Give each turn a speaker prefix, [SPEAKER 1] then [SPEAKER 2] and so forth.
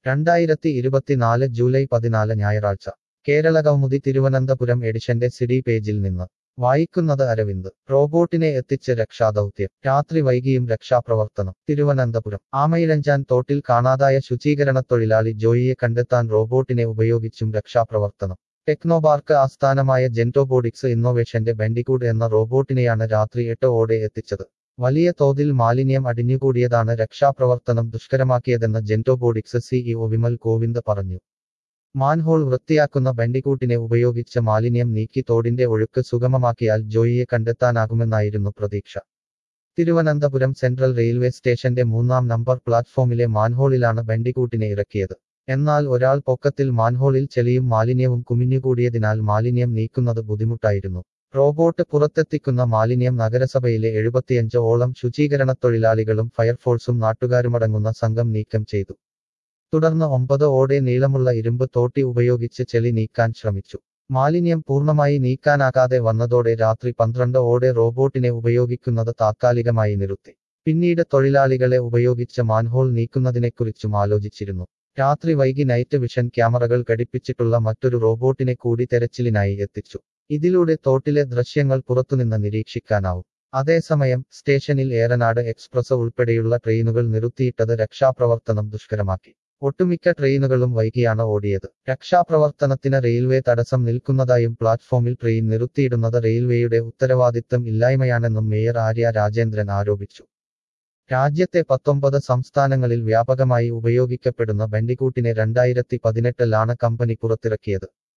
[SPEAKER 1] രണ്ടായിരത്തി ഇരുപത്തിനാല് ജൂലൈ പതിനാല് ഞായറാഴ്ച കേരള കൗമുദി തിരുവനന്തപുരം എഡിഷന്റെ സിഡി പേജിൽ നിന്ന് വായിക്കുന്നത് അരവിന്ദ് റോബോട്ടിനെ എത്തിച്ച് രക്ഷാദൗത്യം രാത്രി വൈകിയും രക്ഷാപ്രവർത്തനം തിരുവനന്തപുരം ആമയിഴഞ്ചാൻ തോട്ടിൽ കാണാതായ ശുചീകരണ തൊഴിലാളി ജോയിയെ കണ്ടെത്താൻ റോബോട്ടിനെ ഉപയോഗിച്ചും രക്ഷാപ്രവർത്തനം ടെക്നോപാർക്ക് ആസ്ഥാനമായ ജെന്റോബോഡിക്സ് ഇന്നോവേഷന്റെ ബെൻഡിക്കൂഡ് എന്ന റോബോട്ടിനെയാണ് രാത്രി എട്ട് ഓടെ എത്തിച്ചത് വലിയ തോതിൽ മാലിന്യം അടിഞ്ഞുകൂടിയതാണ് രക്ഷാപ്രവർത്തനം ദുഷ്കരമാക്കിയതെന്ന് ജെന്റോബോഡിക്സ് സിഇഒ വിമൽ കോവിന്ദ് പറഞ്ഞു മാൻഹോൾ വൃത്തിയാക്കുന്ന ബെൻഡിക്കൂട്ടിനെ ഉപയോഗിച്ച് മാലിന്യം നീക്കി തോടിന്റെ ഒഴുക്ക് സുഗമമാക്കിയാൽ ജോയിയെ കണ്ടെത്താനാകുമെന്നായിരുന്നു പ്രതീക്ഷ തിരുവനന്തപുരം സെൻട്രൽ റെയിൽവേ സ്റ്റേഷന്റെ മൂന്നാം നമ്പർ പ്ലാറ്റ്ഫോമിലെ മാൻഹോളിലാണ് ബെൻഡിക്കൂട്ടിനെ ഇറക്കിയത് എന്നാൽ ഒരാൾ പൊക്കത്തിൽ മാൻഹോളിൽ ചെളിയും മാലിന്യവും കുമിഞ്ഞുകൂടിയതിനാൽ മാലിന്യം നീക്കുന്നത് ബുദ്ധിമുട്ടായിരുന്നു റോബോട്ട് പുറത്തെത്തിക്കുന്ന മാലിന്യം നഗരസഭയിലെ എഴുപത്തിയഞ്ച് ഓളം ശുചീകരണ തൊഴിലാളികളും ഫയർഫോഴ്സും നാട്ടുകാരുമടങ്ങുന്ന സംഘം നീക്കം ചെയ്തു തുടർന്ന് ഒമ്പത് ഓടെ നീളമുള്ള ഇരുമ്പ് തോട്ടി ഉപയോഗിച്ച് ചെളി നീക്കാൻ ശ്രമിച്ചു മാലിന്യം പൂർണ്ണമായി നീക്കാനാകാതെ വന്നതോടെ രാത്രി പന്ത്രണ്ട് ഓടെ റോബോട്ടിനെ ഉപയോഗിക്കുന്നത് താത്കാലികമായി നിർത്തി പിന്നീട് തൊഴിലാളികളെ ഉപയോഗിച്ച് മാൻഹോൾ നീക്കുന്നതിനെക്കുറിച്ചും ആലോചിച്ചിരുന്നു രാത്രി വൈകി നൈറ്റ് വിഷൻ ക്യാമറകൾ ഘടിപ്പിച്ചിട്ടുള്ള മറ്റൊരു റോബോട്ടിനെ കൂടി തെരച്ചിലിനായി എത്തിച്ചു ഇതിലൂടെ തോട്ടിലെ ദൃശ്യങ്ങൾ പുറത്തുനിന്ന് നിരീക്ഷിക്കാനാവും അതേസമയം സ്റ്റേഷനിൽ ഏറനാട് എക്സ്പ്രസ് ഉൾപ്പെടെയുള്ള ട്രെയിനുകൾ നിർത്തിയിട്ടത് രക്ഷാപ്രവർത്തനം ദുഷ്കരമാക്കി ഒട്ടുമിക്ക ട്രെയിനുകളും വൈകിയാണ് ഓടിയത് രക്ഷാപ്രവർത്തനത്തിന് റെയിൽവേ തടസ്സം നിൽക്കുന്നതായും പ്ലാറ്റ്ഫോമിൽ ട്രെയിൻ നിർത്തിയിടുന്നത് റെയിൽവേയുടെ ഉത്തരവാദിത്തം ഇല്ലായ്മയാണെന്നും മേയർ ആര്യ രാജേന്ദ്രൻ ആരോപിച്ചു രാജ്യത്തെ പത്തൊമ്പത് സംസ്ഥാനങ്ങളിൽ വ്യാപകമായി ഉപയോഗിക്കപ്പെടുന്ന ബെൻഡിക്കൂട്ടിനെ രണ്ടായിരത്തി പതിനെട്ടിലാണ് കമ്പനി പുറത്തിറക്കിയത്